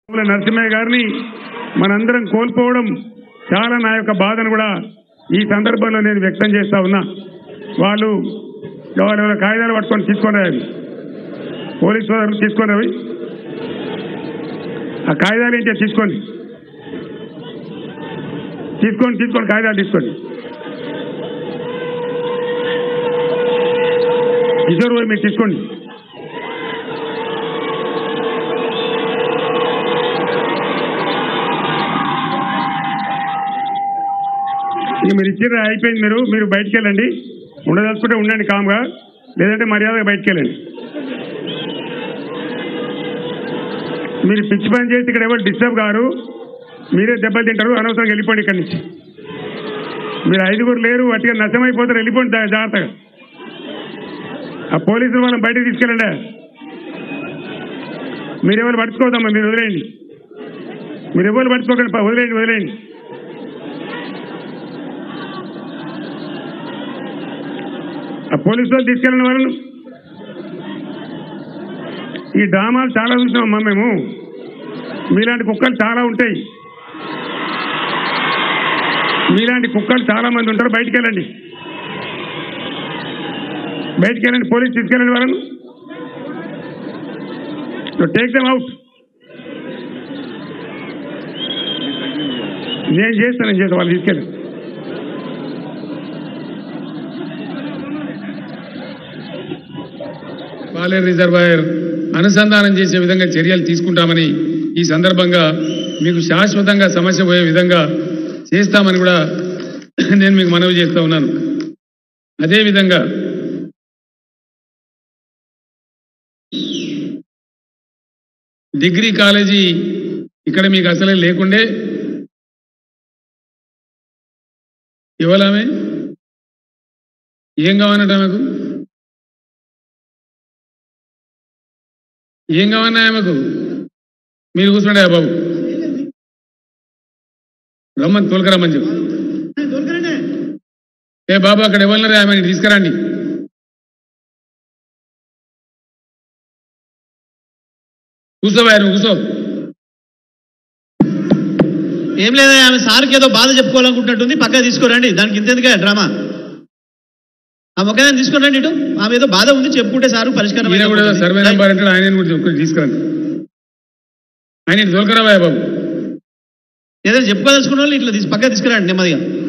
పూల నరసింహయ్య గారిని మనందరం కోల్పోవడం చాలా నా యొక్క బాధను కూడా ఈ సందర్భంలో నేను వ్యక్తం చేస్తా ఉన్నా వాళ్ళు ఎవరెవరో కాగితాలు పట్టుకొని తీసుకొని రావి పోలీసు సోదరులు తీసుకొని రావి ఆ కాగితాలు ఏంటో తీసుకోండి తీసుకోండి తీసుకోండి కాగితాలు తీసుకోండి కిషోర్ పోయి మీరు తీసుకోండి ఇక మీరు ఇచ్చిన అయిపోయింది మీరు మీరు బయటికి వెళ్ళండి ఉండదలుచుకుంటే ఉండండి కామ్గా లేదంటే మర్యాదగా బయటికి వెళ్ళండి మీరు పిచ్చి పని చేసి ఇక్కడ ఎవరు డిస్టర్బ్ కారు మీరే దెబ్బలు తింటారు అనవసరంగా వెళ్ళిపోండి ఇక్కడి నుంచి మీరు ఐదుగురు లేరు అట్టిగా నష్టమైపోతారు వెళ్ళిపోండి జా- జాగ్రత్తగా ఆ పోలీసులు వాళ్ళని బయటకు తీసుకెళ్ళండి మీరు ఎవరు పట్టుకోవద్దమ్మా మీరు వదిలేయండి మీరు ఎవరు పట్టుకోకండి పా- వదిలేయండి వదిలేయండి ఆ పోలీసు వాళ్ళు తీసుకెళ్ళిన వాళ్ళను ఈ డ్రామాలు చాలా చూసినామమ్మా మేము మీలాంటి కుక్కలు చాలా ఉంటాయి మీలాంటి కుక్కలు చాలా మంది ఉంటారు బయటికి వెళ్ళండి బయటికి వెళ్ళండి పోలీస్ తీసుకెళ్ళండి వాళ్ళను టేక్ దమ్ అవుట్ నేను చేస్తాను నేను చేస్తాను వాళ్ళు తీసుకెళ్ళి పాలేరు రిజర్వాయర్ అనుసంధానం చేసే విధంగా చర్యలు తీసుకుంటామని ఈ సందర్భంగా మీకు శాశ్వతంగా సమస్య పోయే విధంగా చేస్తామని కూడా నేను మీకు మనవి చేస్తా ఉన్నాను అదేవిధంగా డిగ్రీ కాలేజీ ఇక్కడ మీకు అసలే లేకుండే ఇవ్వలామే ఏం కావాలన్నట ఆమెకు ఏం కావన్నా ఆమెకు మీరు కూర్చోండి ఆ బాబు రమ్మని తోలుకరమ్మని చెప్పు ఏ బాబు అక్కడ ఇవ్వలేరు ఆమె తీసుకురండి కూర్చోవా నువ్వు కూర్చో ఏం లేదా ఆమె సార్కి ఏదో బాధ చెప్పుకోవాలనుకుంటున్నట్టుంది పక్క తీసుకురండి దానికి ఇంతెందుకే డ్రామా ఆ మొక్కదాన్ని తీసుకురండి ఇటు ఆమె ఏదో బాధ ఉంది చెప్పుకుంటే సారు పరిష్కారం ఈయన కూడా ఏదో అయిపోతుంది. సర్వే నెంబర్ అంటే ఆయన కూడా ఒక్కటి తీసుకురండి ఆయన తోలుకరావా బాబు ఏదైనా చెప్పుకోదలుచుకున్న వాళ్ళు ఇట్లా తీసి పక్క తీసుకురండి నెమ్మదిగా